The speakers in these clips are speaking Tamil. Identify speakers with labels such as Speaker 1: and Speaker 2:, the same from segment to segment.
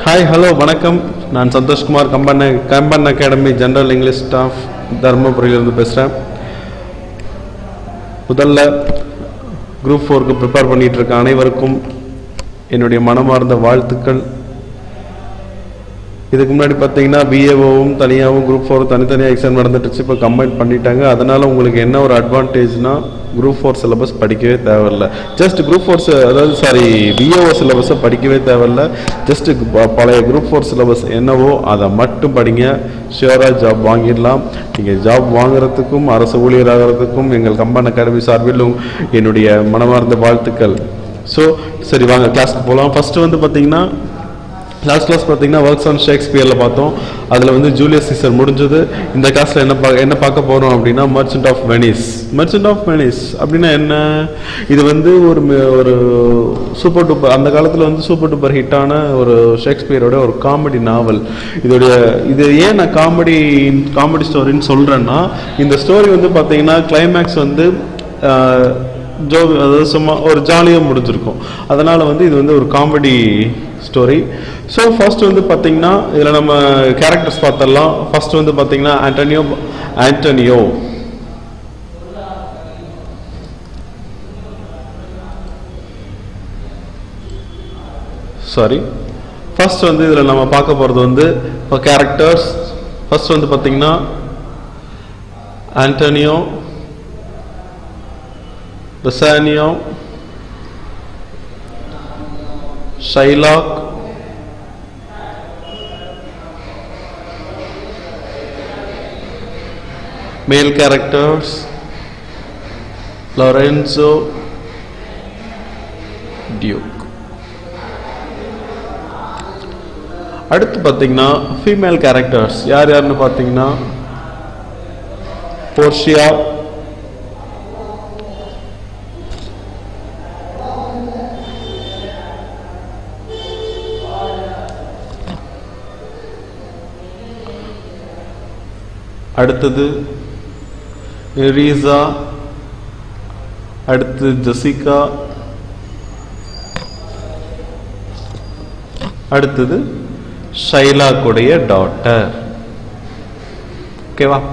Speaker 1: ஹாய் ஹலோ வணக்கம் நான் Santhoshkumar Kamban Kamban academy general English staff தருமபுரியிலிருந்து பேசுகிறேன் முதல்ல குரூப் ஃபோருக்கு ப்ரிப்பேர் பண்ணிட்டு இருக்க அனைவருக்கும் என்னுடைய மனமார்ந்த வாழ்த்துக்கள் இதுக்கு முன்னாடி பார்த்தீங்கன்னா பிஏஓவும் தனியாகவும் குரூப் ஃபோர் தனித்தனியாக எக்ஸாம் நடந்துட்டுச்சு இப்போ கம்பைன் பண்ணிட்டாங்க அதனால உங்களுக்கு என்ன ஒரு அட்வான்டேஜ்னா குரூப் ஃபோர் சிலபஸ் படிக்கவே தேவையில்ல ஜஸ்ட் குரூப் ஃபோர்ஸ் அதாவது சாரி பிஏஓ சிலபஸை படிக்கவே தேவையில்ல ஜஸ்ட் பழைய குரூப் ஃபோர் சிலபஸ் என்னவோ அதை மட்டும் படிங்க ஷியோராக ஜாப் வாங்கிடலாம் நீங்கள் ஜாப் வாங்குறதுக்கும் அரசு ஊழியராகிறதுக்கும் எங்கள் கம்பன் அகாடமி சார்பிலும் என்னுடைய மனமார்ந்த வாழ்த்துக்கள் ஸோ சரி வாங்க கிளாஸ்க்கு போகலாம் ஃபஸ்ட்டு வந்து பார்த்தீங்கன்னா லாஸ்ட் கிளாஸ் பார்த்தீங்கன்னா ஒர்க்ஸ் ஆன் ஷேக்ஸ்பியரில் பார்த்தோம் அதில் வந்து ஜூலியஸ் சீசர் முடிஞ்சது இந்த கிளாஸில் என்ன பா என்ன பார்க்க போகிறோம் அப்படின்னா merchant of Venice merchant of Venice அப்படின்னா என்ன இது வந்து ஒரு ம- ஒரு சூப்பர் டூப்பர் அந்த காலத்தில் வந்து சூப்பர் டூப்பர் ஹிட்டான ஒரு ஷேக்ஸ்பியரோட ஒரு காமெடி நாவல் இதோடைய இது ஏன் நான் காமெடி காமெடி ஸ்டோரின்னு சொல்கிறேன்னா இந்த ஸ்டோரி வந்து பார்த்தீங்கன்னா கிளைமேக்ஸ் வந்து ஆஹ், ஜோ அதாவது சும்மா ஒரு ஜாலியாக முடிஞ்சிருக்கும் அதனால் வந்து இது வந்து ஒரு காமெடி ஸ்டோரி ஸோ ஃபர்ஸ்ட் வந்து பார்த்தீங்கன்னா இதில் நம்ம கேரக்டர்ஸ் பார்த்தரலாம் ஃபர்ஸ்ட் வந்து பார்த்தீங்கன்னா ஆண்டனியோ ஆண்டனியோ சாரி ஃபர்ஸ்ட் வந்து இதில் நம்ம பார்க்க போகிறது வந்து இப்போ கேரக்டர்ஸ் ஃபர்ஸ்ட் வந்து பார்த்தீங்கன்னா Antonio Bassanio Shylock male characters Lorenzo Duke அடுத்து பார்த்தீங்கன்னா ஃபீமேல் கேரக்டர்ஸ் யார் யாருன்னு பார்த்தீங்கன்னா போர்ஷியா அடுத்தது ரீசா அடுத்து ஜெசிகா அடுத்தது ஷைலாக்குடைய டாட்டர் ஓகேவா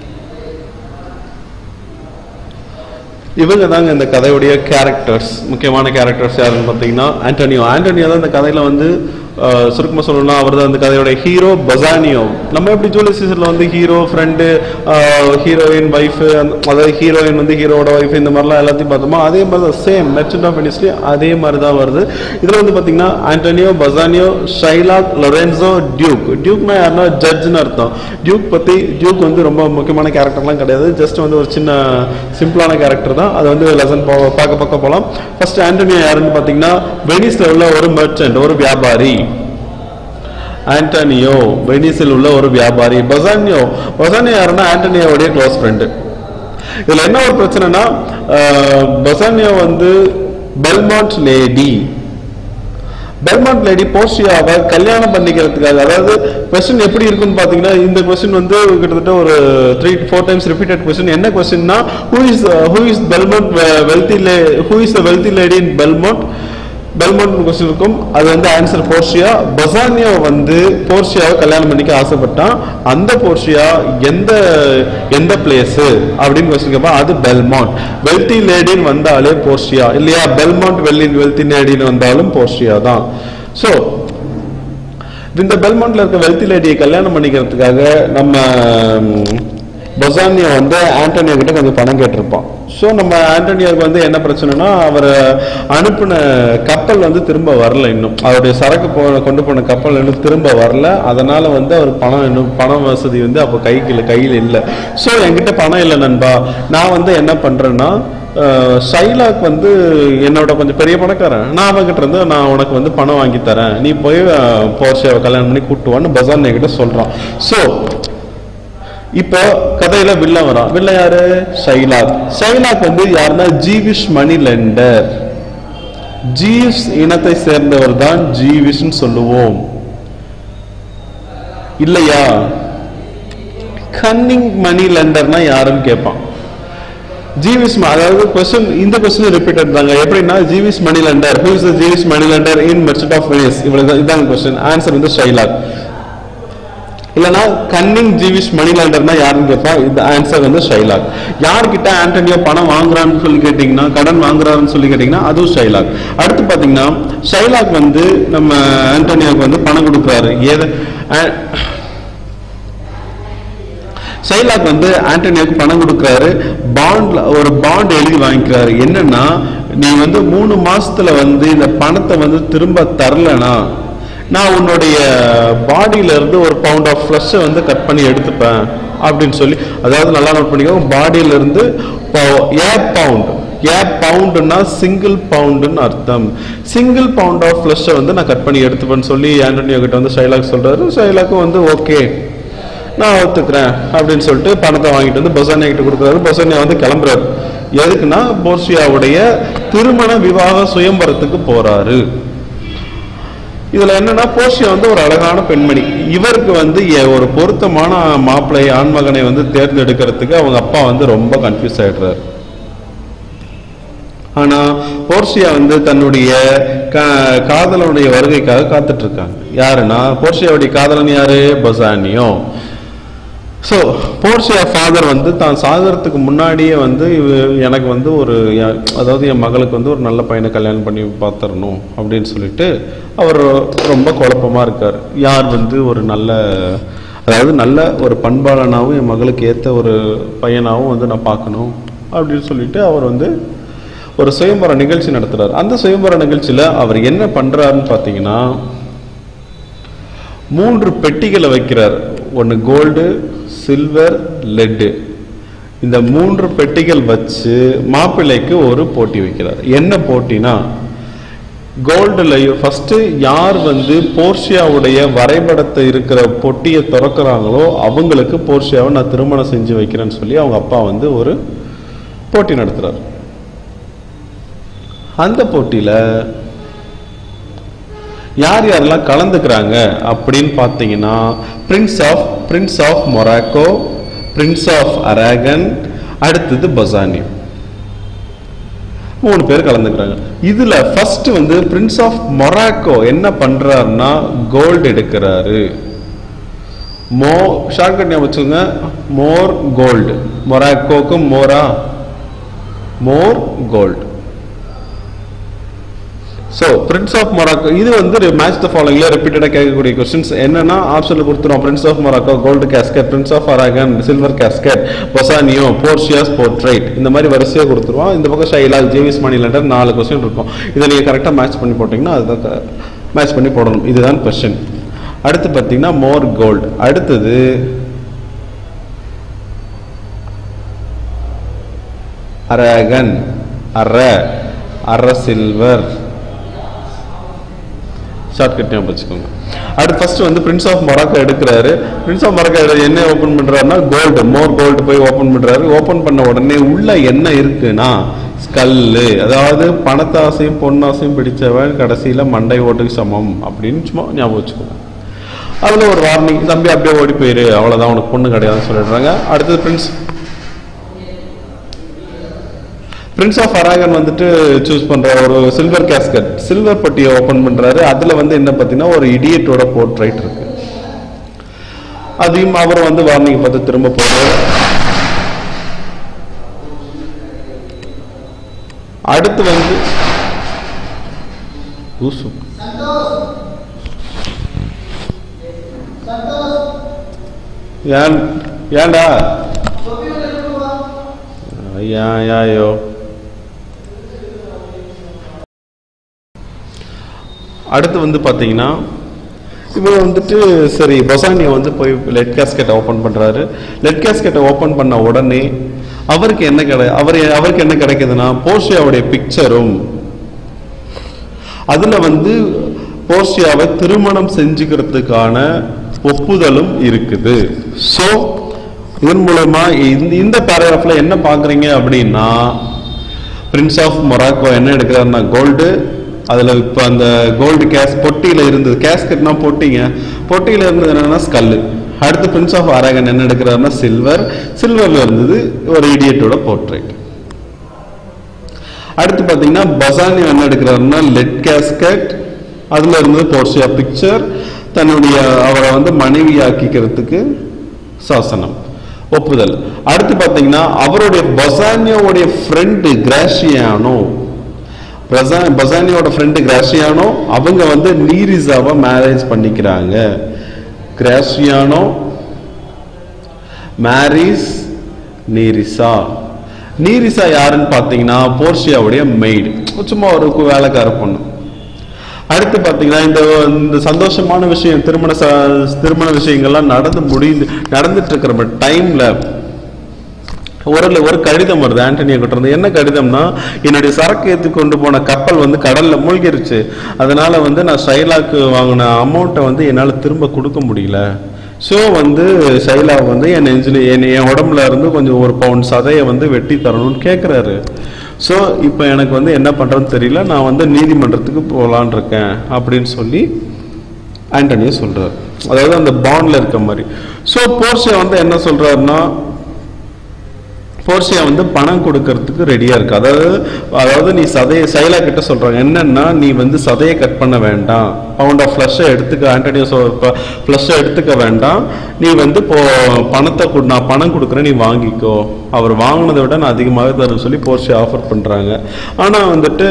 Speaker 1: இவங்க தாங்க இந்த கதையுடைய கேரக்டர்ஸ் முக்கியமான கேரக்டர்ஸ் யாருன்னு பார்த்தீங்கன்னா ஆண்டனியோ ஆண்டனியோ தான் இந்த கதையில வந்து அஹ், சுருக்கமா சொல்லணும்னா அவர் தான் இந்த கதையோட ஹீரோ பசானியோ நம்ம எப்படி ஜூலியஸ் சீசர்ல வந்து ஹீரோ ஃப்ரெண்டு ஹீரோயின் ஒய்ஃப் அதாவது ஹீரோயின் வந்து ஹீரோட ஒய்ஃப் இந்த மாதிரிலாம் எல்லாத்தையும் பார்த்தோமோ அதே மாதிரி தான் சேம் மெர்ச்சன்ட் ஆஃப் வெனிஸ்லி அதே மாதிரி தான் வருது இதில் வந்து பார்த்தீங்கன்னா Antonio Bassanio Shylock Lorenzo duke டியூக்னா யாருன்னா ஜட்ஜ்னு அர்த்தம் டியூக் பற்றி டியூக் வந்து ரொம்ப முக்கியமான கேரக்டர்லாம் கிடையாது ஜஸ்ட் வந்து ஒரு சின்ன சிம்பிளான கேரக்டர் தான் அது வந்து லெசன் பார்க்க பார்க்க போகலாம் ஃபர்ஸ்ட் ஆண்டனியோ யாருன்னு பார்த்தீங்கன்னா வெனிஸ்ல உள்ள ஒரு மெர்ச்சன்ட் ஒரு வியாபாரி ஆண்டனியோ வெனிஸில் உள்ள ஒரு வியாபாரி பசானியோ பசானியோ யாருன்னா ஆண்டனியோவுடைய க்ளோஸ் ஃப்ரெண்டு இதுல என்ன ஒரு பிரச்சனைனா அஹ், பசானியோ வந்து பெல்மாண்ட் லேடி பெல்மாண்ட் லேடி போர்ஷியாவை கல்யாணம் பண்ணிக்கிறதுக்காக அதாவது கொஸ்டின் எப்படி இருக்குன்னு பாத்தீங்கன்னா இந்த கொஸ்டின் வந்து கிட்டத்தட்ட ஒரு three four times repeated question என்ன கொஸ்டின்னா who is who is Belmont wealthy la who is the wealthy lady in Belmont Belmont question இருக்கும் அது வந்து ஆன்சர் போர்ஷியா பசானியோ வந்து போர்ஷியாவை கல்யாணம் பண்ணிக்க ஆசைப்பட்டான் அந்த போர்ஷியா எந்த எந்த பிளேஸ் அப்படின்னு கொஸ்டின் கேட்பா அது பெல்மாண்ட் வெல்தி லேடின்னு வந்தாலே போர்ஷியா இல்லையா பெல்மாண்ட் வெள்ளி வெல்தி லேடின்னு வந்தாலும் போர்ஷியா தான் ஸோ இந்த பெல்மாண்ட்ல இருக்க வெல்தி லேடியை கல்யாணம் பண்ணிக்கிறதுக்காக நம்ம பசானியோ வந்து ஆண்டனியோ கிட்ட கொஞ்சம் பணம் கேட்டிருப்பான் ஸோ நம்ம ஆண்டனியோக்கு வந்து என்ன பிரச்சனைனா அவர் அனுப்பின கப்பல் வந்து திரும்ப வரல இன்னும் அவருடைய சரக்கு போ கொண்டு போன கப்பல் இன்னும் திரும்ப வரல அதனால வந்து அவர் பணம் இன்னும் பண வசதி வந்து அப்போ கைக்கு கையில் இல்லை ஸோ என்கிட்ட பணம் இல்லை நண்பா நான் வந்து என்ன பண்றேன்னா அஹ், ஷைலாக் வந்து என்னோட கொஞ்சம் பெரிய பணக்காரன் நான் அவன்கிட்ட இருந்து நான் உனக்கு வந்து பணம் வாங்கி தரேன் நீ போய் அஹ், போர்ஷியாவை கல்யாணம் பண்ணி கூட்டுவான்னு பசான் என்கிட்ட சொல்றான் ஸோ இப்போ கதையில வில்லன் வரான் வில்லன் யாரு ஷைலாக் ஷைலாக் வந்து யாருன்னா ஜீவிஷ் மணி லெண்டர் ஜீவ்ஸ் இனத்தை சேர்ந்தவர் தான் ஜீவிஷ்னு சொல்லுவோம் இல்லையா கன்னிங் மணி லெண்டர்னா யாருன்னு கேட்பான் ஜீவிஸ் ம- அதாவது கொஸ்டின் இந்த கொஸ்டின் ரிப்பீட்டட் தாங்க எப்படின்னா Jewish money lender who is the Jewish money lender in merchant of Venice இவ்வளவு இதாங்க கொஸ்டின் ஆன்சர் வந்து ஷைலாக் இல்லனா கன்னிங் ஜீவிஷ் மணி லேண்டர்னா யாருன்னு கேட்பா இந்த ஆன்சர் வந்து ஷைலாக் யார்கிட்ட ஆண்டனியோ பணம் வாங்குறான்னு சொல்லி கேட்டிங்கன்னா கடன் வாங்குறாருன்னு சொல்லி கேட்டிங்கன்னா அதுவும் ஷைலாக் அடுத்து பார்த்தீங்கன்னா ஷைலாக் வந்து நம்ம ஆண்டனியோக்கு வந்து பணம் கொடுக்குறாரு ஏது ஆ- ஷைலாக் வந்து ஆண்டனியோக்கு பணம் கொடுக்குறாரு பாண்ட்ல ஒரு பாண்ட் எழுதி வாங்கிக்கிறாரு என்னன்னா நீ வந்து மூணு மாசத்துல வந்து இந்த பணத்தை வந்து திரும்ப தரலனா நான் உன்னுடைய பாடியில இருந்து ஒரு பவுண்ட் ஆஃப் ஃப்ளஷை வந்து கட் பண்ணி எடுத்துப்பேன் அப்படின்னு சொல்லி அதாவது நல்லா நோட் பண்ணிக்கோ பாடியில இருந்து ஏ பவுண்ட் ஏ பவுண்டுன்னா சிங்கிள் பவுண்டுன்னு அர்த்தம் சிங்கிள் பவுண்ட் ஆஃப் ஃப்ளஷை வந்து நான் கட் பண்ணி எடுத்துப்பேன்னு சொல்லி ஆண்டனியோ கிட்ட வந்து ஷைலாக் சொல்றாரு ஷைலாக்கும் வந்து ஓகே நான் ஒத்துக்கிறேன் அப்படின்னு சொல்லிட்டு பணத்தை வாங்கிட்டு வந்து பொசானியா கிட்ட கொடுக்குறாரு பொசானியா வந்து கிளம்புறாரு எதுக்குன்னா போர்ஷியாவுடைய திருமண விவாக சுயம்பரத்துக்கு போறாரு இதுல என்னன்னா போர்ஷியா வந்து ஒரு அழகான பெண்மணி இவருக்கு வந்து எ- ஒரு பொருத்தமான மாப்பிள்ளை ஆண்மகனை வந்து தேர்ந்தெடுக்கிறதுக்கு அவங்க அப்பா வந்து ரொம்ப கன்ஃபியூஸ் ஆயிடுறாரு ஆனா போர்ஷியா வந்து தன்னுடைய கா- காதலனுடைய வருகைக்காக காத்துட்டு இருக்காங்க யாருன்னா போர்ஷியாவுடைய காதலன் யாரு பொசானியோ ஸோ போர்ஷியா ஃபாதர் வந்து தான் சாகறதுக்கு முன்னாடியே வந்து இவ- எனக்கு வந்து ஒரு ய- அதாவது என் மகளுக்கு வந்து ஒரு நல்ல பையனை கல்யாணம் பண்ணி பார்த்துடணும் அப்படின்னு சொல்லிட்டு அவர் ரொம்ப குழப்பமா இருக்கார் யார் வந்து ஒரு நல்ல அதாவது நல்ல ஒரு பண்பாளனாகவும் என் மகளுக்கு ஏற்ற ஒரு பையனாகவும் வந்து நான் பார்க்கணும் அப்படின்னு சொல்லிட்டு அவர் வந்து ஒரு சுயம்பர நிகழ்ச்சி நடத்துறாரு அந்த சுயம்பர நிகழ்ச்சியில அவர் என்ன பண்றாருன்னு பார்த்தீங்கன்னா மூன்று பெட்டிகளை வைக்கிறார் ஒன்று கோல்டு சில்வர் லெட்டு இந்த மூன்று பெட்டிகள் வச்சு மாப்பிள்ளைக்கு ஒரு போட்டி வைக்கிறார் என்ன போட்டினா கோல்டுலையும் ஃபர்ஸ்ட் யார் வந்து போர்ஷியாவுடைய வரைபடத்தை இருக்கிற பொட்டியை திறக்கிறாங்களோ அவங்களுக்கு போர்ஷியாவை நான் திருமணம் செஞ்சு வைக்கிறேன்னு சொல்லி அவங்க அப்பா வந்து ஒரு போட்டி நடத்துறாரு அந்த போட்டியில யார் யாரெல்லாம் கலந்துக்கிறாங்க அப்படின்னு பார்த்தீங்கன்னா prince of prince of Morocco prince of Aragon அடுத்தது பசானி மூணு பேர் கலந்துக்கிறாங்க இதுல ஃபர்ஸ்ட் வந்து பிரின்ஸ் ஆஃப் மொராக்கோ என்ன பண்றாருன்னா கோல்டு எடுக்கிறாரு மோ ஷார்ட்கட் ஞாபகம் வச்சுக்கோங்க மோர் கோல்டு மொராக்கோக்கு மோரா more gold so prince of Morocco இது வந்து மேட்ச் த ஃபாலோயிங்ல ரிப்பீட்டடாக கேட்கக்கூடிய கொஸ்டின்ஸ் என்னன்னா ஆப்ஷனில் கொடுத்துரும் prince of Morocco gold casket prince of Aragon silver casket Bassanio Portia's portrait இந்த மாதிரி வரிசையாக கொடுத்துருவோம் இந்த பக்கம் ஷைலால் ஜேவிஸ் மணி லெண்டர் நாலு கொஸ்டின் இருக்கும் இதை நீங்கள் கரெக்டாக மேட்ச் பண்ணி போட்டிங்கன்னா அதுதான் மேட்ச் பண்ணி போடணும் இதுதான் கொஸ்டின் அடுத்து பார்த்தீங்கன்னா மோர் கோல்டு அடுத்தது அரகன் அர அர சில்வர் ஷார்ட்கட் ஞாபகம் வச்சுக்கோங்க அடுத்து ஃபர்ஸ்ட் வந்து பிரின்ஸ் ஆஃப் மொராக்கோ எடுக்கிறாரு பிரின்ஸ் ஆஃப் மொராக்கோ என்ன ஓப்பன் பண்றாருன்னா கோல்டு மோர் கோல்டு போய் ஓப்பன் பண்றாரு ஓப்பன் பண்ண உடனே உள்ள என்ன இருக்குன்னா ஸ்கல்லு அதாவது பணத்தாசையும் பொன்னாசையும் பிடிச்சவன் கடைசியில மண்டை ஓட்டுக்கு சமம் அப்படின்னு சும்மா ஞாபகம் வச்சுக்கோங்க அதுல ஒரு வார்னிங் தம்பி அப்படியே ஓடி போயிரு அவ்வளவுதான் உனக்கு பொண்ணு கிடையாதுன்னு சொல்லிடுறாங்க அடுத்தது பிரின்ஸ் பிரின்ஸ் ஆஃப் அராகன் வந்துட்டு சூஸ் பண்ற ஒரு சில்வர் கேஸ்கட் சில்வர் பட்டியை ஓபன் பண்றாரு அதுல வந்து என்ன பார்த்தீங்கன்னா ஒரு இடியட்டோட போர்ட்ரைட் இருக்கு அதையும் அவர் வந்து வார்னிங் பார்த்து திரும்ப போடுறாரு அடுத்து வந்து ஊசு. ஏன் ஏன்டா ஐயா ஐயோ அடுத்து வந்து பார்த்தீங்கன்னா இவர் வந்துட்டு சரி பொசானியை வந்து போய் லெட் கேஸ்கெட்டை ஓப்பன் பண்ணுறாரு லெட் கேஸ்கெட்டை ஓப்பன் பண்ண உடனே அவருக்கு என்ன கிடை அவர் அவருக்கு என்ன கிடைக்குதுன்னா போர்ஷியாவுடைய பிக்சரும் அதுல வந்து போர்ஷியாவை திருமணம் செஞ்சுக்கிறதுக்கான ஒப்புதலும் இருக்குது ஸோ இதன் மூலமா இந்த இந்த பேராகிராஃப்ல என்ன பார்க்குறீங்க அப்படின்னா பிரின்ஸ் ஆஃப் மொராக்கோ என்ன எடுக்கிறாருன்னா கோல்டு அதுல இப்போ அந்த கோல்டு கேஸ் பொட்டியில இருந்தது கேஸ்கெட்னா பொட்டிங்க பொட்டியில இருந்தது என்னன்னா ஸ்கல்லு அடுத்து பிரின்ஸ் ஆஃப் அரகன் என்ன எடுக்கிறாருன்னா சில்வர் சில்வர்ல இருந்தது ஒரு இடியட்டோட போர்ட்ரேட் அடுத்து பார்த்தீங்கன்னா பசானியோ என்ன எடுக்கிறாருன்னா லெட் கேஸ்கட் அதுல இருந்து போர்ஷியா பிக்சர் தன்னுடைய அவரை வந்து மனைவியாக்கிக்கிறதுக்கு சாசனம் ஒப்புதல் அடுத்து பார்த்தீங்கன்னா அவருடைய பசானியோடைய ஃப்ரெண்டு கிராஷியானோ பசா- பசானியோட ஃப்ரெண்டு கிராஷியானோ அவங்க வந்து நீரிசாவை மேரேஜ் பண்ணிக்கிறாங்க கிராஷியானோ மேரிஸ் நீரிசா நீரிசா யாருன்னு பார்த்தீங்கன்னா போர்ஷியாவுடைய மெய்டு சும்மா ஒரு கு- வேலைக்கார பொண்ணு அடுத்து பார்த்தீங்கன்னா இந்த இந்த சந்தோஷமான விஷயம் திருமண ச- திருமண விஷயங்கள்லாம் நடந்து முடிந்து நடந்துட்டு இருக்கிற டைம்ல ஒரு ஒரு கடிதம் வருது ஆண்டனியா கிட்ட இருந்து என்ன கடிதம்னா என்னுடைய சரக்கு ஏற்றி கொண்டு போன கப்பல் வந்து கடல்ல மூழ்கிருச்சு அதனால வந்து நான் ஷைலாக்கு வாங்கின அமௌண்ட்டை வந்து என்னால் திரும்ப கொடுக்க முடியல ஸோ வந்து ஷைலா வந்து என் நெஞ்சில் என் என் உடம்புல இருந்து கொஞ்சம் ஒரு பவுன் சதையை வந்து வெட்டி தரணும்னு கேட்குறாரு ஸோ இப்போ எனக்கு வந்து என்ன பண்ணுறதுன்னு தெரியல நான் வந்து நீதிமன்றத்துக்கு போகலான் இருக்கேன் அப்படின்னு சொல்லி ஆண்டனியோ சொல்றாரு அதாவது அந்த பாண்ட்ல இருக்க மாதிரி ஸோ போர்ஷியா வந்து என்ன சொல்றாருன்னா போர்ஷியா வந்து பணம் கொடுக்கறதுக்கு ரெடியா இருக்கு அதாவது அதாவது நீ சதையை சைலா கிட்ட சொல்றாங்க என்னன்னா நீ வந்து சதையை கட் பண்ண வேண்டாம் பவுண்ட் ஆஃப் ஃப்ளஷை எடுத்துக்க ஆண்டனியோ ஃப்ளஷை எடுத்துக்க வேண்டாம் நீ வந்து இப்போ பணத்தை கொடு நான் பணம் கொடுக்குறேன் நீ வாங்கிக்கோ அவர் வாங்கினதை விட நான் அதிகமாகவே தரேன்னு சொல்லி போர்ஷியா ஆஃபர் பண்றாங்க ஆனா வந்துட்டு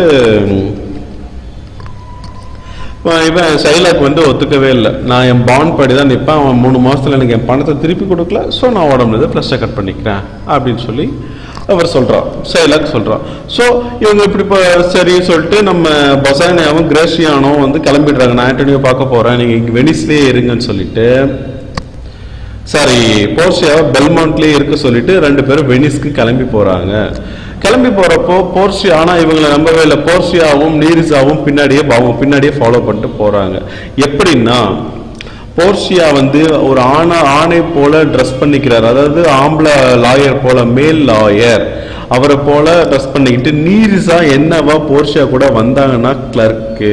Speaker 1: இப்போ இவன் சைலாக் வந்து ஒத்துக்கவே இல்லை நான் என் பாண்ட் படி தான் நிற்பேன் அவன் மூணு மாசத்துல எனக்கு என் பணத்தை திருப்பி கொடுக்கல ஸோ நான் உடம்புல ஃப்ளஷை கட் பண்ணிக்கிறேன் அப்படின்னு சொல்லி அவர் சொல்றான் சைலாக் சொல்றான் ஸோ இவங்க இப்படி இப்போ சரின்னு சொல்லிட்டு நம்ம பசானியாவும் கிரேஷியானும் வந்து கிளம்பிடுறாங்க நான் ஆண்டனியோ பார்க்க போறேன் நீங்க இங்க வெனிஸ்லேயே இருங்கன்னு சொல்லிட்டு சாரி போர்ஷியாவை பெல்மாண்ட்லயே இருக்க சொல்லிட்டு ரெண்டு பேரும் வெனிஸ்க்கு கிளம்பி போறாங்க கிளம்பி போறப்போ போர்ஷியா ஆனா இவங்களை நம்பவே இல்லை போர்ஷியாவும் நீரிசாவும் பின்னாடியே அவங்க பின்னாடியே ஃபாலோ பண்ணிட்டு போறாங்க எப்படின்னா போர்ஷியா வந்து ஒரு ஆணை ஆணை போல ட்ரெஸ் பண்ணிக்கிறார் அதாவது ஆம்பளை லாயர் போல மேல் லாயர் அவரை போல ட்ரெஸ் பண்ணிக்கிட்டு நீரிசா என்னவா போர்ஷியா கூட வந்தாங்கன்னா கிளர்க்கு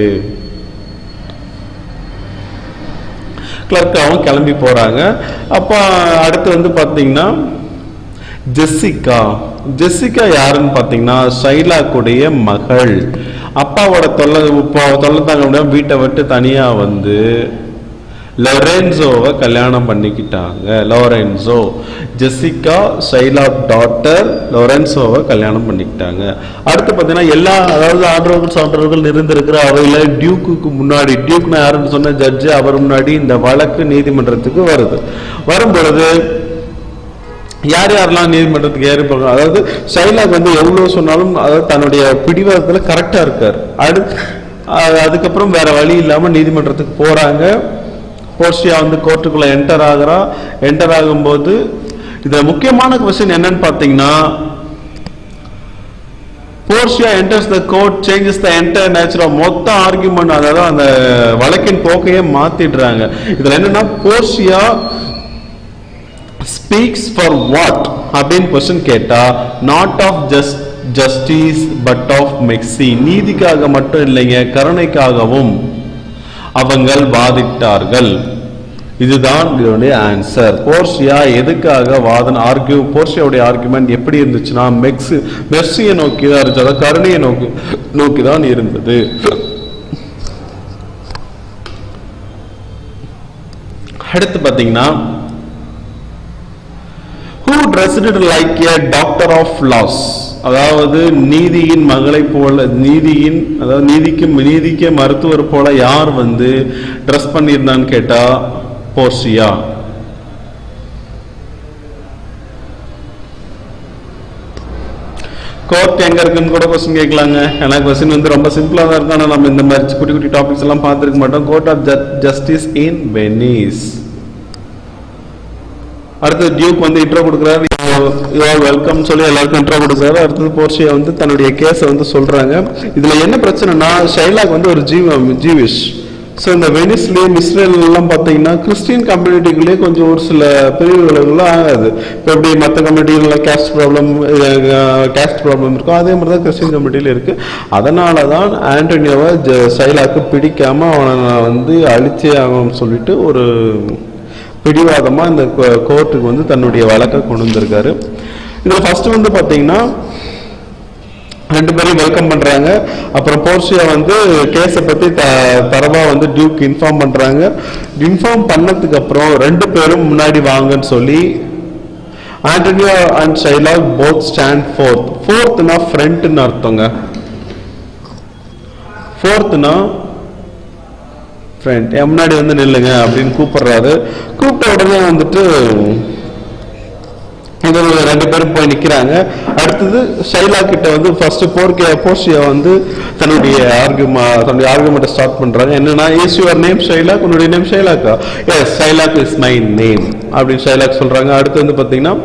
Speaker 1: கிளர்க்காவும் கிளம்பி போறாங்க அப்போ அடுத்து வந்து பார்த்தீங்கன்னா ஜெஸ்ஸிகா ஜெஸ்ஸிகா யாருன்னு பார்த்தீங்கன்னா ஷைலாக்குடைய மகள் அப்பாவோட தொல்லை இப்போ தொல்லை தாங்க முடியாம வீட்டை விட்டு தனியா வந்து லொரென்சோவை கல்யாணம் பண்ணிக்கிட்டாங்க லோரென்சோ ஜெசிகா ஷைலா டாட்டர் லொரென்சோவை கல்யாணம் பண்ணிக்கிட்டாங்க அடுத்து பார்த்தீங்கன்னா எல்லா அதாவது ஆண்டவர்கள் சான்றவர்கள் நிறைந்திருக்கிற அவையில் டியூக்குக்கு முன்னாடி டியூக்னா யாருன்னு சொன்ன ஜட்ஜு அவர் முன்னாடி இந்த வழக்கு நீதிமன்றத்துக்கு வருது வரும் பொழுது யார் யாரெல்லாம் நீதிமன்றத்துக்கு ஏறி போகிறாங்க அதாவது ஷைலாக் வந்து எவ்வளோ சொன்னாலும் அதாவது தன்னுடைய பிடிவாதத்தில் கரெக்டாக இருக்கார் அடுத்து அஹ் அதுக்கப்புறம் வேற வழி இல்லாமல் நீதிமன்றத்துக்கு போகிறாங்க போர்ஷியா வந்து கோர்ட்டுக்குள்ளே என்டர் ஆகுறா என்டர் ஆகும்போது இதில் முக்கியமான கொஸ்டின் என்னன்னு பார்த்தீங்கன்னா Portia enters the court changes the entire nature of மொத்த ஆர்குமெண்ட் அதாவது அந்த வழக்கின் போக்கையே மாத்திடுறாங்க இதுல என்னன்னா போர்ஷியா ஸ்பீக்ஸ் ஃபார் வாட் அப்படின்னு கொஸ்டின் கேட்டா not of just justice but of mercy நீதிக்காக மட்டும் இல்லைங்க கருணைக்காகவும் அவங்கள் வாதிட்டார்கள் இதுதான் இதனுடைய ஆன்சர் போர்ஷியா எதுக்காக வாதன் ஆர்கியூ போர்ஷியாவுடைய ஆர்குமெண்ட் எப்படி இருந்துச்சுன்னா மெக்ஸ் மெர்சியை நோக்கி தான் இருந்துச்சு அதாவது கருணையை நோக்கி நோக்கி தான் இருந்தது அடுத்து பார்த்தீங்கன்னா who dressed like a doctor of laws அதாவது நீதியின் மகளை போல நீதியின் அதாவது நீதிக்கு நீதிக்கு மருத்துவர் போல யார் வந்து ட்ரெஸ் பண்ணியிருந்தான்னு கேட்டா போர்ஷியா கோர்ட் எங்க இருக்குன்னு கூட கொஸ்டின் கேட்கலாங்க ஏன்னா கொஸ்டின் வந்து ரொம்ப சிம்பிளா தான் இருக்கும் ஆனா நம்ம இந்த மாதிரி குட்டி குட்டி டாபிக்ஸ் எல்லாம் பார்த்துருக்க மாட்டோம் court of justice in Venice அடுத்து டியூக் வந்து இன்ட்ரோ கொடுக்குறாரு வெல்கம் சொல்லி எல்லாருக்கும் இன்ட்ரோ கொடுக்குறாரு அடுத்தது போர்ஷியா வந்து தன்னுடைய கேஸை வந்து சொல்றாங்க இதுல என்ன பிரச்சனைனா ஷைலாக் வந்து ஒரு ஜீவ ஜீவிஷ் ஸோ இந்த வெனிஸ்லேயும் இஸ்ரேல்லாம் பார்த்தீங்கன்னா கிறிஸ்டியன் கம்யூனிட்டிக்குள்ளேயே கொஞ்சம் ஒரு சில பிரிவுகளுக்குலாம் ஆகாது இப்போ எப்படி மற்ற கம்யூனிட்டிகளில் கேஸ்ட் ப்ராப்ளம் கேஸ்ட் ப்ராப்ளம் இருக்கும் அதே மாதிரி தான் கிறிஸ்டியன் கம்யூனிட்டியில் இருக்குது அதனால தான் ஆண்டனியோவை ஜ ஷைலாக்கு பிடிக்காம அவனை வந்து அழிச்சே ஆகணும்னு சொல்லிட்டு ஒரு பிடிவாதமாக இந்த கோர்ட்டுக்கு வந்து தன்னுடைய வழக்கை கொண்டு வந்திருக்காரு இதில் ஃபர்ஸ்ட் வந்து பார்த்தீங்கன்னா ரெண்டு பேரையும் வெல்கம் பண்றாங்க அப்புறம் போர்ஷியா வந்து கேஸை பத்தி த தரவா வந்து டியூக் இன்ஃபார்ம் பண்றாங்க இன்ஃபார்ம் பண்ணதுக்கு அப்புறம் ரெண்டு பேரும் முன்னாடி வாங்கன்னு சொல்லி Antonio and Shylock both stand forth ஃபோர்த்னா ஃப்ரண்ட்னு அர்த்தங்க ஃபோர்த்னா ஃப்ரெண்ட் என் முன்னாடி வந்து நில்லுங்க அப்படின்னு கூப்பிடுறாரு கூப்பிட்ட உடனே வந்துட்டு இது ரெண்டு பேரும் போய் நிக்கிறாங்க அடுத்தது ஷைலா கிட்ட வந்து ஃபர்ஸ்ட் போர்க்கே போர்ஷியா வந்து தன்னுடைய ஆர்குமா தன்னுடைய ஆர்குமெண்ட்டை ஸ்டார்ட் பண்றாங்க என்னன்னா இஸ் யுவர் நேம் ஷைலாக் உன்னுடைய நேம் ஷைலாக்கா yes Shylock is my name அப்படின்னு ஷைலாக் சொல்றாங்க அடுத்து வந்து பாத்தீங்கன்னா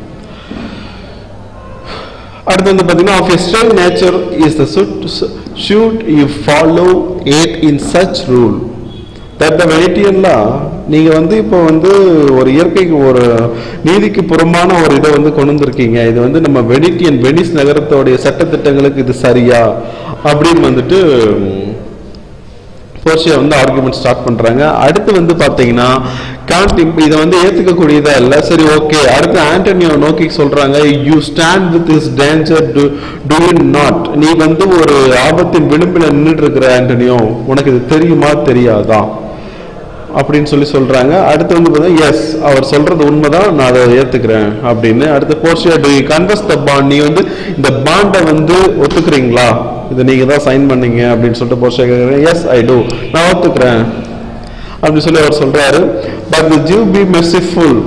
Speaker 1: அடுத்து வந்து பாத்தீங்கன்னா of strange nature is the suit you follow yet in such rule that the வெனிட்டியெல்லாம் நீங்க வந்து இப்போ வந்து ஒரு இயற்கைக்கு ஒரு நீதிக்கு புறமான ஒரு இதை வந்து கொண்டு வந்திருக்கீங்க இது வந்து நம்ம வெனிட்டியன் வெனிஸ் நகரத்தோடைய சட்டத்திட்டங்களுக்கு இது சரியா அப்படின்னு வந்துட்டு போர்ஷியா வந்து ஆர்குமெண்ட் ஸ்டார்ட் பண்றாங்க அடுத்து வந்து பாத்தீங்கன்னா காண்ட் இதை வந்து ஏத்துக்கக்கூடியதா இல்ல சரி ஓகே அடுத்து ஆண்டனியோ நோக்கி சொல்றாங்க you stand with is danger do do you not நீ வந்து ஒரு ஆபத்தின் விளிம்பில் நின்றுட்டு இருக்கிற ஆண்டனியோ உனக்கு இது தெரியுமா தெரியாதா அப்படின்னு சொல்லி சொல்றாங்க அடுத்து வந்து பார்த்தா எஸ் அவர் சொல்றது உண்மைதான் நான் அதை ஏத்துக்கிறேன் அப்படின்னு அடுத்து Portia do confess the bond நீ வந்து இந்த பாண்டை வந்து ஒத்துக்கிறீங்களா இதை நீங்க தான் சைன் பண்ணீங்க அப்படின்னு சொல்லிட்டு போர்ஷியா கேட்குறேன் எஸ் ஐ டூ நான் ஒத்துக்கிறேன் அப்படின்னு சொல்லி அவர் சொல்றாரு but the Jew be merciful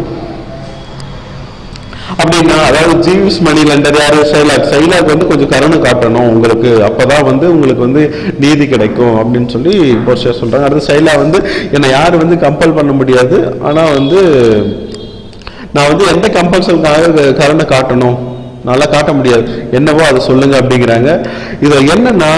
Speaker 1: அப்படின்னா அதாவது ஜீவ்ஸ் மணி லண்டர் யாரு சைலாக் சைலாக் வந்து கொஞ்சம் கருணை காட்டணும் உங்களுக்கு அப்பதான் வந்து உங்களுக்கு வந்து நீதி கிடைக்கும் அப்படின்னு சொல்லி போர்ஷியா சொல்றாங்க அடுத்து சைலா வந்து என்னை யாரும் வந்து கம்பல் பண்ண முடியாது ஆனா வந்து நான் வந்து எந்த கம்பல்சனுக்காக கருணை காட்டணும் நல்லா காட்ட முடியாது என்னவோ அதை சொல்லுங்க அப்படிங்கிறாங்க இது என்னன்னா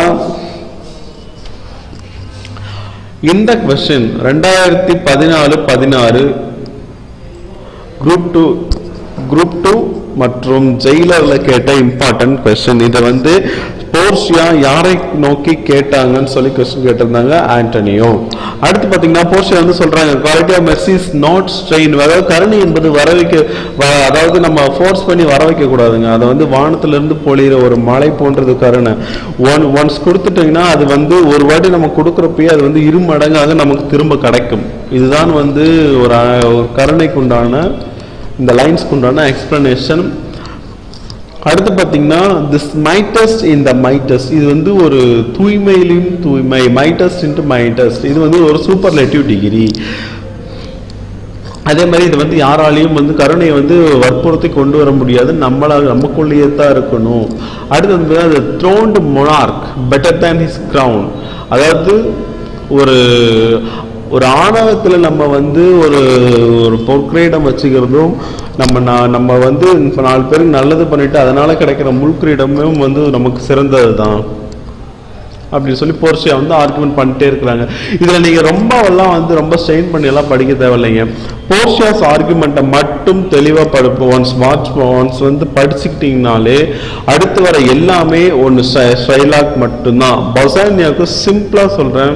Speaker 1: இந்த கொஸ்டின் ரெண்டாயிரத்தி பதினாலு பதினாறு குரூப் டூ குரூப் டூ மற்றும் ஜெயிலர்ல கேட்ட இம்பார்ட்டன்ட் கொஸ்டின் இதை வந்து போர்ஷியா யாரை நோக்கி கேட்டாங்கன்னு சொல்லி கொஸ்டின் கேட்டிருந்தாங்க ஆண்டனியோ அடுத்து பாத்தீங்கன்னா போர்ஷியா வந்து சொல்றாங்க quality of mercy is not strain அதாவது கருணை என்பது வர வைக்க வ- அதாவது நம்ம ஃபோர்ஸ் பண்ணி வர வைக்க கூடாதுங்க அதை வந்து வானத்துல இருந்து பொழியிற ஒரு மழை போன்றது கருணை ஒன் ஒன்ஸ் கொடுத்துட்டீங்கன்னா அது வந்து ஒரு வாட்டி நம்ம கொடுக்குறப்பயே அது வந்து இரு மடங்காக நமக்கு திரும்ப கிடைக்கும் இதுதான் வந்து ஒரு அஹ், ஒரு கருணைக்குண்டான இந்த லைன்ஸ்க்கு உண்டான எக்ஸ்பிளனேஷன் அடுத்து பார்த்தீங்கன்னா திஸ் மைட்டஸ்ட் இந்த மைட்டஸ்ட் இது வந்து ஒரு தூய்மையிலும் தூய்மை மைட்டஸ்ட் இன்ட்டு மைட்டஸ்ட் இது வந்து ஒரு சூப்பர்லேட்டிவ் டிகிரி அதே மாதிரி இது வந்து யாராலையும் வந்து கருணையை வந்து வற்புறுத்தி கொண்டு வர முடியாது நம்மளால நமக்குள்ளேயே தான் இருக்கணும் அடுத்து வந்து அது throned monarch better than his crown அதாவது ஒரு ஒரு ஆணவத்துல நம்ம வந்து ஒரு ஒரு பொற்கிரீடம் வச்சுக்கிறதும் நம்ம நா- நம்ம வந்து இப்ப நாலு பேருக்கு நல்லது பண்ணிட்டு அதனால கிடைக்கிற முள்கிரீடமும் வந்து நமக்கு சிறந்தது தான் அப்படின்னு சொல்லி போர்ஷியா வந்து ஆர்குமெண்ட் பண்ணிட்டே இருக்கிறாங்க இதுல நீங்க ரொம்ப எல்லாம் வந்து ரொம்ப ஸ்ட்ரெயின் பண்ணி எல்லாம் படிக்க தேவையில்லைங்க போர்ஷியாஸ் ஆர்குமெண்ட்டை மட்டும் தெளிவா படிப்போம் ஒன்ஸ் வாட்ச் ஒன்ஸ் வந்து படிச்சுக்கிட்டீங்கனாலே அடுத்து வர எல்லாமே ஒன்று ஸ்டைலாக் மட்டும்தான் பசானியாவுக்கு சிம்பிளா சொல்றேன்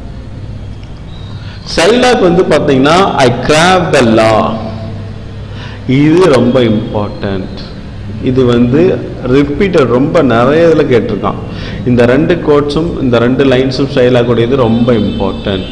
Speaker 1: சைலாக் வந்து பாத்தீங்கன்னா ஐ கிராப் த லா இது ரொம்ப இம்பார்ட்டன்ட் இது வந்து ரிப்பீட்டட் ரொம்ப நிறைய இதில் கேட்டிருக்கான் இந்த ரெண்டு கோட்ஸும் இந்த ரெண்டு லைன்ஸும் ஸ்டைலாக கூடியது ரொம்ப important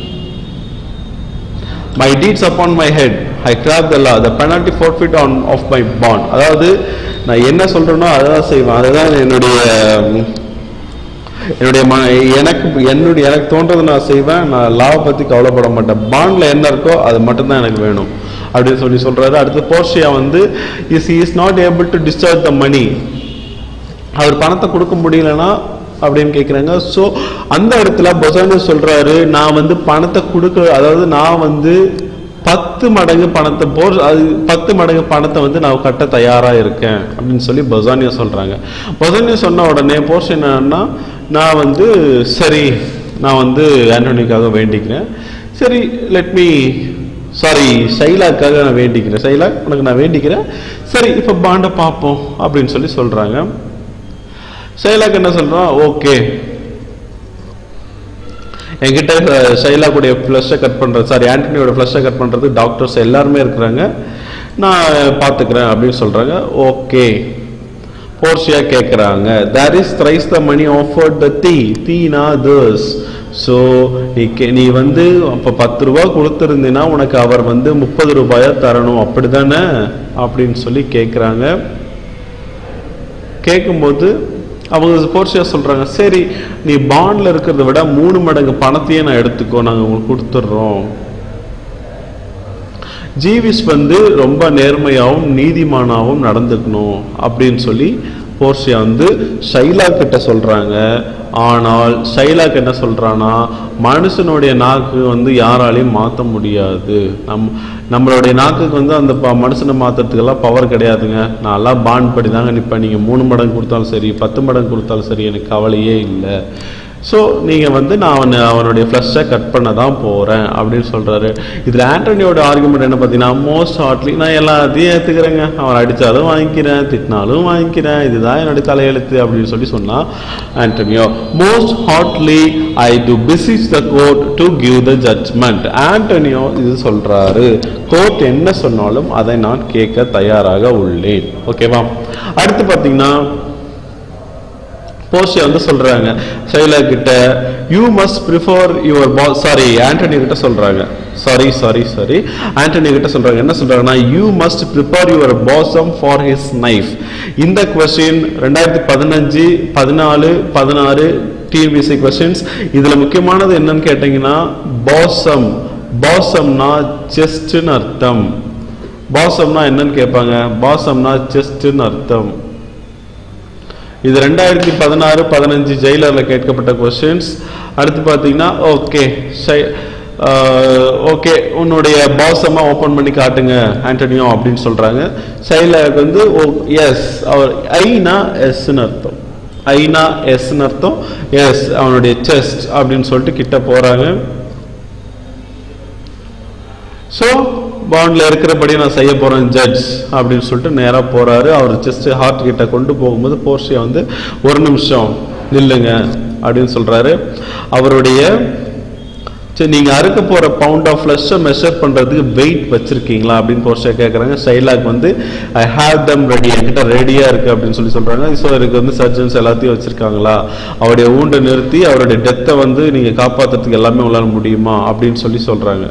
Speaker 1: my deeds upon my head I crave the law the penalty forfeit on of my bond அதாவது நான் என்ன சொல்றேனோ அதை தான் செய்வேன் அதுதான் என்னுடைய உம், என்னுடைய ம எனக்கு என்னுடைய எனக்கு தோன்றதை நான் செய்வேன் நான் லாவை பற்றி கவலைப்பட மாட்டேன் பாண்டில் என்ன இருக்கோ அது மட்டும்தான் எனக்கு வேணும் அப்படின்னு சொல்லி சொல்றாரு அடுத்து போர்ஷியா வந்து is is not able to discharge the money அவர் பணத்தை கொடுக்க முடியலன்னா அப்படின்னு கேட்குறாங்க ஸோ அந்த இடத்துல பொசானி சொல்றாரு நான் வந்து பணத்தை கொடுக்க அதாவது நான் வந்து பத்து மடங்கு பணத்தை போர் அது பத்து மடங்கு பணத்தை வந்து நான் கட்ட தயாரா இருக்கேன் அப்படின்னு சொல்லி பொசானியா சொல்றாங்க பொசானியா சொன்ன உடனே போர்ஷன் என்னன்னா நான் வந்து சரி நான் வந்து ஆண்டோனிக்காக வேண்டிக்கிறேன் சரி லெட் மீ சாரி சைலாக்காக நான் வேண்டிக்கிறேன் சைலாக் உனக்கு நான் வேண்டிக்கிறேன் சரி இப்போ பாண்டை பார்ப்போம் அப்படின்னு சொல்லி சொல்றாங்க சைலாக் என்ன சொல்றான் ஓகே என்கிட்ட ஷைலாக்குடைய ஃப்ளஷை கட் பண்ணுறது சாரி ஆண்டனியோட ஃப்ளஷை கட் பண்ணுறது டாக்டர்ஸ் எல்லாருமே இருக்கிறாங்க நான் பார்த்துக்கிறேன் அப்படின்னு சொல்கிறாங்க ஓகே போர்ஷியா கேட்குறாங்க there is thrice the money offered the thee தீனா this ஸோ நீ கே நீ வந்து அப்போ பத்து ரூபா கொடுத்துருந்தீன்னா உனக்கு அவர் வந்து முப்பது ரூபாயா தரணும் அப்படிதானே அப்படின்னு சொல்லி கேட்குறாங்க கேட்கும்போது அவங்க போர்ஷியா சொல்றாங்க சரி நீ பாண்ட்ல இருக்கிறத விட மூணு மடங்கு பணத்தையே நான் எடுத்துக்கோ நாங்கள் உங்களுக்கு கொடுத்துட்றோம் ஜீவிஸ் வந்து ரொம்ப நேர்மையாகவும் நீதிமானாகவும் நடந்துக்கணும் அப்படின்னு சொல்லி போர்ஷியா வந்து ஷைலா கிட்ட சொல்றாங்க ஆனால் ஷைலாக் என்ன சொல்றானா மனுஷனுடைய நாக்கு வந்து யாராலையும் மாற்ற முடியாது நம் நம்மளுடைய நாக்குக்கு வந்து அந்த ப- மனுஷனை மாற்றுறதுக்கெல்லாம் பவர் கிடையாதுங்க நான் எல்லாம் பாண்ட் படி தாங்க நிற்பேன் நீங்கள் மூணு மடங்கு கொடுத்தாலும் சரி பத்து மடங்கு கொடுத்தாலும் சரி எனக்கு கவலையே இல்லை ஸோ நீங்கள் வந்து நான் அவனை அவனுடைய ஃப்ளஷை கட் பண்ண தான் போகிறேன் அப்படின்னு சொல்கிறாரு இதில் ஆண்டனியோட ஆர்குமெண்ட் என்ன பார்த்தீங்கன்னா மோஸ்ட் ஹார்ட்லி நான் எல்லாத்தையும் ஏற்றுக்கிறேங்க அவன் அடித்தாலும் வாங்கிக்கிறேன் திட்டினாலும் வாங்கிக்கிறேன் இதுதான் என்னுடைய தலையெழுத்து அப்படின்னு சொல்லி சொன்னான் Antonio most heartily I do beseech the court to give the judgment Antonio இது சொல்கிறாரு கோர்ட் என்ன சொன்னாலும் அதை நான் கேட்க தயாராக உள்ளேன் ஓகேவா அடுத்து பார்த்தீங்கன்னா போர்ஷியா வந்து சொல்றாங்க ஷைலா கிட்ட you must prefer your boss sorry Antony கிட்ட சொல்றாங்க சாரி சாரி சாரி ஆண்டனி கிட்ட சொல்றாங்க என்ன சொல்றாங்கன்னா you must prepare your bosom for his knife இந்த கொஸ்டின் ரெண்டாயிரத்தி பதினஞ்சு பதினாலு பதினாறு டிஎன்பிசி கொஸ்டின்ஸ் இதுல முக்கியமானது என்னன்னு கேட்டீங்கன்னா பாசம் பாசம்னா செஸ்ட்னு அர்த்தம் பாசம்னா என்னன்னு கேட்பாங்க பாசம்னா செஸ்ட்னு அர்த்தம் இது ரெண்டாயிரத்தி பதினாறு பதினஞ்சு ஜெயிலரில் கேட்கப்பட்ட கொஸ்டின்ஸ் அடுத்து பார்த்தீங்கன்னா ஓகே ஓகே உன்னுடைய பாசமா ஓப்பன் பண்ணி காட்டுங்க ஆண்டனியோ அப்படின்னு சொல்றாங்க சைலாக் வந்து ஓ எஸ் அவர் ஐனா எஸ்ன்னு அர்த்தம் ஐனா எஸ்ன்னு அர்த்தம் எஸ் அவனுடைய செஸ்ட் அப்படின்னு சொல்லிட்டு கிட்ட போறாங்க ஸோ பாண்டில் இருக்கிறபடி நான் செய்ய போகிறேன் ஜட்ஜ் அப்படின்னு சொல்லிட்டு நேராக போகிறாரு அவர் ஜஸ்ட் ஹார்ட் கிட்ட கொண்டு போகும்போது போர்ஷியா வந்து ஒரு நிமிஷம் நில்லுங்க அப்படின்னு சொல்கிறாரு அவருடைய சரி நீங்கள் அறுக்க போகிற பவுண்ட் ஆஃப் ஃப்ளஷை மெஷர் பண்ணுறதுக்கு வெயிட் வச்சுருக்கீங்களா அப்படின்னு போர்ஷியா கேட்குறாங்க ஷைலாக் வந்து ஐ ஹேவ் தம் ரெடி என்கிட்ட ரெடியாக இருக்குது அப்படின்னு சொல்லி சொல்கிறாங்க ஸோ இதுக்கு வந்து சர்ஜன்ஸ் எல்லாத்தையும் வச்சுருக்காங்களா அவருடைய ஊண்டை நிறுத்தி அவருடைய டெத்தை வந்து நீங்கள் காப்பாற்றுறதுக்கு எல்லாமே உங்களால் முடியுமா அப்படின்னு சொல்லி சொல்கிறாங்க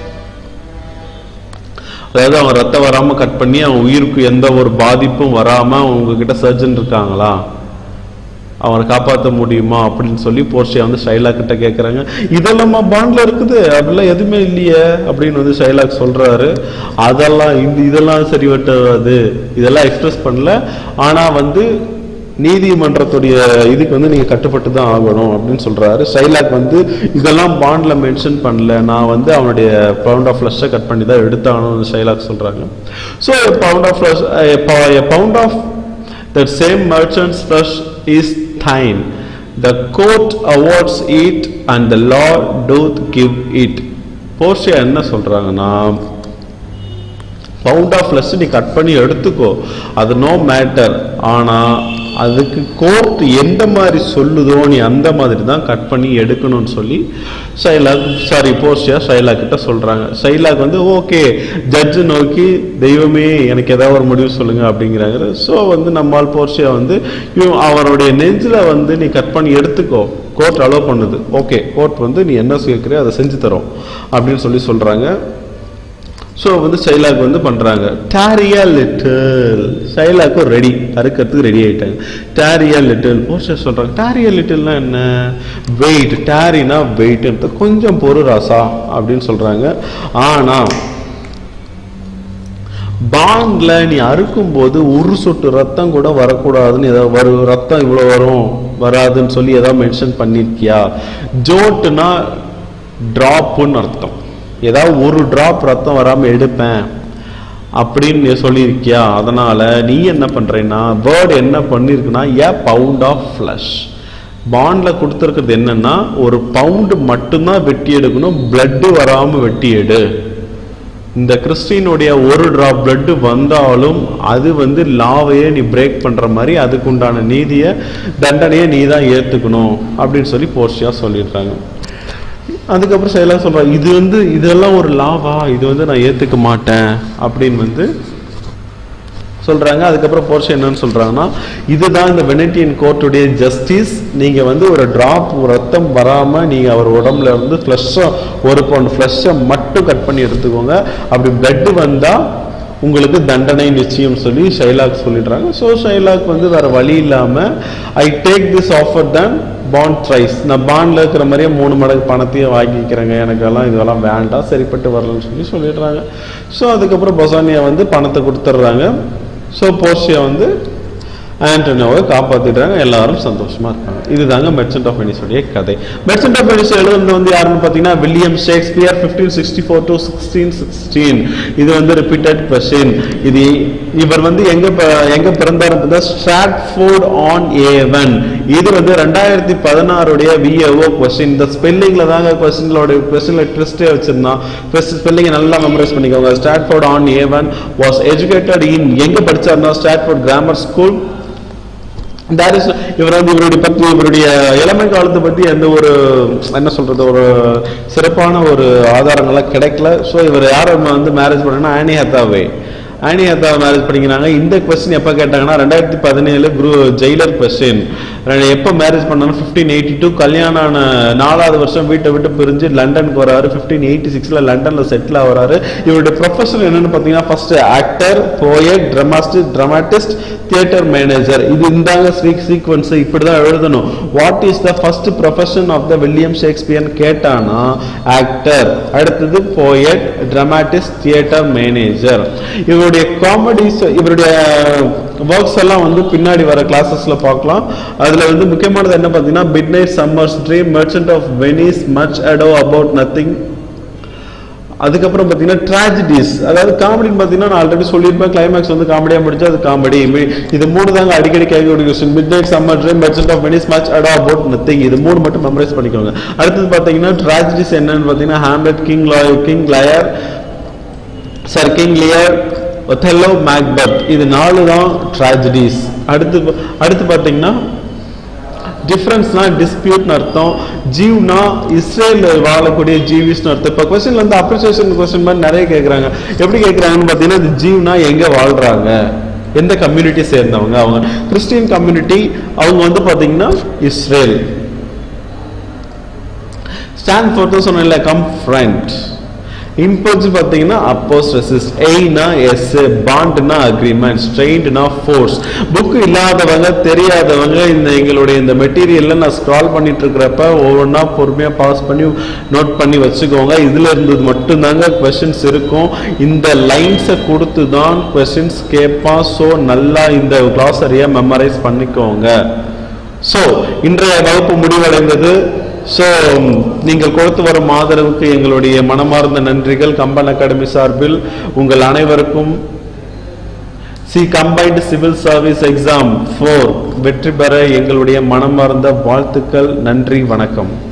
Speaker 1: அதாவது அவன் ரத்தம் வராம கட் பண்ணி அவன் உயிருக்கு எந்த ஒரு பாதிப்பும் வராம உங்ககிட்ட சர்ஜன் இருக்காங்களா அவனை காப்பாற்ற முடியுமா அப்படின்னு சொல்லி போர்ஷியா வந்து ஷைலாக் கிட்ட கேட்குறாங்க இதெல்லாமா பாண்ட்ல இருக்குது அப்படிலாம் எதுவுமே இல்லையே அப்படின்னு வந்து ஷைலாக் சொல்றாரு அதெல்லாம் இந்த இதெல்லாம் சரி வட்டாது இதெல்லாம் எக்ஸ்பிரஸ் பண்ணல ஆனா வந்து நீதிமன்றத்துடைய இதுக்கு வந்து நீங்க கட்டுப்பட்டு தான் ஆகணும் அப்படின்னு சொல்றாரு ஷைலாக் வந்து இதெல்லாம் பாண்ட்ல மென்ஷன் பண்ணல நான் வந்து அவனுடைய பவுண்ட் ஆஃப் ஃப்ளஷை கட் பண்ணி தான் எடுத்தாகணும்னு ஷைலாக் சொல்றாங்க so pound of flesh pound of that same merchant's flesh is thine. The court awards it and the law doth give it. Portia என்ன சொல்றாங்கன்னா பவுண்ட் ஆஃப் ஃப்ளஷ் நீ கட் பண்ணி எடுத்துக்கோ அது நோ மேட்டர் ஆனா அதுக்கு கோர்ட் எந்த மாதிரி சொல்லுதோ நீ அந்த மாதிரி தான் கட் பண்ணி எடுக்கணும்னு சொல்லி ஷைலாக் சாரி போர்ஷியா ஷைலாக் கிட்ட சொல்றாங்க ஷைலாக் வந்து ஓகே ஜட்ஜு நோக்கி தெய்வமே எனக்கு ஏதாவது ஒரு முடிவு சொல்லுங்க அப்படிங்கிறாங்க ஸோ வந்து நம்மால் போர்ஷியா வந்து இவன் அவருடைய நெஞ்சில் வந்து நீ கட் பண்ணி எடுத்துக்கோ கோர்ட் அலோவ் பண்ணுது ஓகே கோர்ட் வந்து நீ என்ன கேட்குறியோ அதை செஞ்சு தரோம் அப்படின்னு சொல்லி சொல்றாங்க ஸோ வந்து ஷைலாக் வந்து பண்ணுறாங்க டேரியா லிட்டில் ஷைலாக்கும் ரெடி அறுக்கிறதுக்கு ரெடி ஆயிட்டாங்க டேரியா லிட்டில் போர்ஷர் சொல்கிறாங்க டேரியா லிட்டில்னா என்ன வெயிட் டேரினா வெயிட் கொஞ்சம் பொறு ராசா அப்படின்னு சொல்கிறாங்க ஆனால் பாண்ட்ல நீ அறுக்கும்போது ஒரு சொட்டு ரத்தம் கூட வரக்கூடாதுன்னு ஏதாவது வரும் ரத்தம் இவ்வளோ வரும் வராதுன்னு சொல்லி ஏதாவது மென்ஷன் பண்ணியிருக்கியா ஜோட்டுனா ட்ராப்புன்னு அர்த்தம் ஏதாவது ஒரு டிராப் ரத்தம் வராமல் எடுப்பேன் அப்படின்னு நீ சொல்லியிருக்கியா அதனால நீ என்ன பண்றேன்னா வேர்டு என்ன பண்ணிருக்குன்னா ஏ பவுண்ட் ஆஃப் ஃப்ளஷ் பாண்ட்ல கொடுத்துருக்கிறது என்னன்னா ஒரு பவுண்டு மட்டும்தான் வெட்டி எடுக்கணும் பிளட்டு வராம வெட்டி எடு இந்த கிறிஸ்டினுடைய ஒரு டிராப் பிளட் வந்தாலும் அது வந்து லாவையே நீ பிரேக் பண்ற மாதிரி அதுக்கு உண்டான நீதியை தண்டனையை நீ தான் ஏத்துக்கணும் அப்படின்னு சொல்லி போர்ஷியா சொல்லிடுறாங்க அதுக்கப்புறம் செயலாக சொல்றாங்க இது வந்து இதெல்லாம் ஒரு லாவா இது வந்து நான் ஏத்துக்க மாட்டேன் அப்படின்னு வந்து சொல்றாங்க அதுக்கப்புறம் போர்ஷன் என்னன்னு சொல்றாங்கன்னா இதுதான் இந்த வெனட்டியன் கோர்ட்டுடைய ஜஸ்டிஸ் நீங்க வந்து ஒரு டிராப் ரத்தம் வராம நீங்க அவர் உடம்புல இருந்து ஃப்ளஷ்ஷை ஒரு பவுண்ட் ஃப்ளஷ்ஷை மட்டும் கட் பண்ணி எடுத்துக்கோங்க அப்படி பிளட் வந்தா உங்களுக்கு தண்டனை நிச்சயம் சொல்லி ஷைலாக் சொல்லிடுறாங்க ஸோ ஷைலாக் வந்து வேற வழி இல்லாம ஐ டேக் திஸ் ஆஃபர் தான் பாண்ட் த்ரைஸ் நான் பாண்டில் இருக்கிற மாதிரியே மூணு மடங்கு பணத்தையும் வாங்கிக்கிறேங்க எனக்கெல்லாம் இதெல்லாம் வேண்டாம் சரிப்பட்டு வரலன்னு சொல்லி சொல்லிடுறாங்க ஸோ அதுக்கப்புறம் பொசானியா வந்து பணத்தை கொடுத்துட்றாங்க ஸோ போர்ஷியா வந்து ஆண்டனியோவை காப்பாத்திடுறாங்க எல்லாரும் சந்தோஷமா இருக்காங்க இதுதாங்க மெர்ச்சன்ட் ஆஃப் வெனிஸோடைய கதை மெர்ச்சன்ட் ஆஃப் வெனிஸ் எழுதுனது வந்து யாருன்னு பார்த்தீங்கன்னா William Shakespeare fifteen sixty four to sixteen sixteen இது வந்து ரிப்பீட்டட் கொஸ்டின் இது இவர் வந்து எங்க ப- எங்க பிறந்தார் ஸ்ட்ராட்ஃபோர்ட் ஆன் ஏவன் இது வந்து ரெண்டாயிரத்தி பதினாறுடைய விஏஓ கொஸ்டின் இந்த ஸ்பெல்லிங்ல தாங்க கொஸ்டின்லோட கொஸ்டின்ல ட்விஸ்டே வச்சிருந்தான் ஸ்பெல்லிங் நல்லா மெமரைஸ் பண்ணிக்கோங்க Stratford on Avon was educated in எங்க படிச்சார்னா Stratford grammar school That is இவர் வந்து இவருடைய பத்தி இவருடைய இளமை காலத்தை பத்தி எந்த ஒரு என்ன சொல்றது ஒரு சிறப்பான ஒரு ஆதாரங்கள்லாம் கிடைக்கல ஸோ இவர் யாரை வந்து மேரேஜ் பண்ணனா ஆனி ஹத்தாவே ஆனி ஹத்தாவை மேரேஜ் பண்ணிக்கிறாங்க இந்த கொஸ்டின் எப்போ கேட்டாங்கன்னா ரெண்டாயிரத்தி பதினேழு குரு ஜெயிலர் கொஸ்டின் எப்போ மேரேஜ் பண்ணாலும் ஃபிஃப்டீன் எயிட்டி டூ கல்யாணம் ஆன நாலாவது வருஷம் வீட்டை விட்டு பிரிஞ்சு லண்டனுக்கு வராரு ஃபிஃப்டீன் எயிட்டி சிக்ஸில் லண்டனில் செட்டில் ஆகுறாரு இவருடைய ப்ரொஃபஷன் என்னன்னு பார்த்தீங்கன்னா first actor poet dramatic dramatist theatre manager இது இந்தாங்க ஸ்வீக் சீக்வன்ஸ் இப்படி தான் எழுதணும் what is the first profession of the William ஷேக்ஸ்பியர்னு கேட்டானா ஆக்டர் அடுத்தது போயட் ட்ரமாட்டிஸ்ட் தியேட்டர் மேனேஜர் இவருடைய காமெடிஸ் இவருடைய ஒர்க்ஸ் எல்லாம் வந்து பின்னாடி வர கிளாஸஸ்ல பார்க்கலாம் அதுல வந்து முக்கியமானது என்ன பார்த்தீங்கன்னா mid night summers dream merchant of Venice much ado about nothing அதுக்கப்புறம் பார்த்தீங்கன்னா ட்ராஜடிஸ் அதாவது காமெடின்னு பார்த்தீங்கன்னா நான் ஆல்ரெடி சொல்லியிருப்பேன் கிளைமேக்ஸ் வந்து காமெடியாக முடிஞ்சு அது காமெடி இது மூணு தாங்க அடிக்கடி கேட்கக்கூடிய question mid night summer dream merchant of Venice much ado about nothing இது மூணு மட்டும் மெமரைஸ் பண்ணிக்கோங்க அடுத்தது பார்த்தீங்கன்னா ட்ராஜடிஸ் என்னன்னு பார்த்தீங்கன்னா ஹாம்லெட் கிங் லாய் King Lear sir King Lear Othello Macbeth இது நாலு தான் ட்ராஜடிஸ் அடுத்து அடுத்து பார்த்தீங்கன்னா டிஃப்ரென்ஸ்னா டிஸ்பியூட்னு அர்த்தம் ஜீவ்னா இஸ்ரேல் வாழக்கூடிய ஜீவிஸ்னு அர்த்தம் இப்போ கொஸ்டின்ல வந்து அப்ரிசியேஷன் கொஸ்டின் மாதிரி நிறைய கேட்குறாங்க எப்படி கேட்குறாங்கன்னு பார்த்தீங்கன்னா இது ஜீவ்னா எங்கே வாழ்றாங்க எந்த கம்யூனிட்டி சேர்ந்தவங்க அவங்க கிறிஸ்டியன் கம்யூனிட்டி அவங்க வந்து பார்த்தீங்கன்னா இஸ்ரேல் ஸ்டாண்ட் ஃபோர்த்து சொன்னேன்ல கம் ஃப்ரண்ட் இம்போஸ் பார்த்தீங்கன்னா அப்போஸ் ரெசிஸ்ட் எய்னா எஸ் பாண்ட்னா அக்ரிமெண்ட் ஸ்ட்ரெயின்ட்னா ஃபோர்ஸ் புக் இல்லாதவங்க தெரியாதவங்க இந்த எங்களுடைய இந்த மெட்டீரியல்ல நான் ஸ்க்ரால் பண்ணிட்டு இருக்கிறப்ப ஒவ்வொன்றா பொறுமையாக பாஸ் பண்ணி நோட் பண்ணி வச்சுக்கோங்க இதுல இருந்து மட்டும்தாங்க கொஸ்டின்ஸ் இருக்கும் இந்த லைன்ஸை கொடுத்து தான் கொஸ்டின்ஸ் கேட்பான் ஸோ நல்லா இந்த கிளாஸரியை மெமரைஸ் பண்ணிக்கோங்க ஸோ இன்றைய வகுப்பு முடிவடைந்தது ஸோ நீங்கள் கொடுத்து வரும் ஆதரவுக்கு எங்களுடைய மனமார்ந்த நன்றிகள் கம்பன் அகாடமி சார்பில் உங்கள் அனைவருக்கும் C combined civil service exam four வெற்றி பெற எங்களுடைய மனமார்ந்த வாழ்த்துக்கள் நன்றி வணக்கம்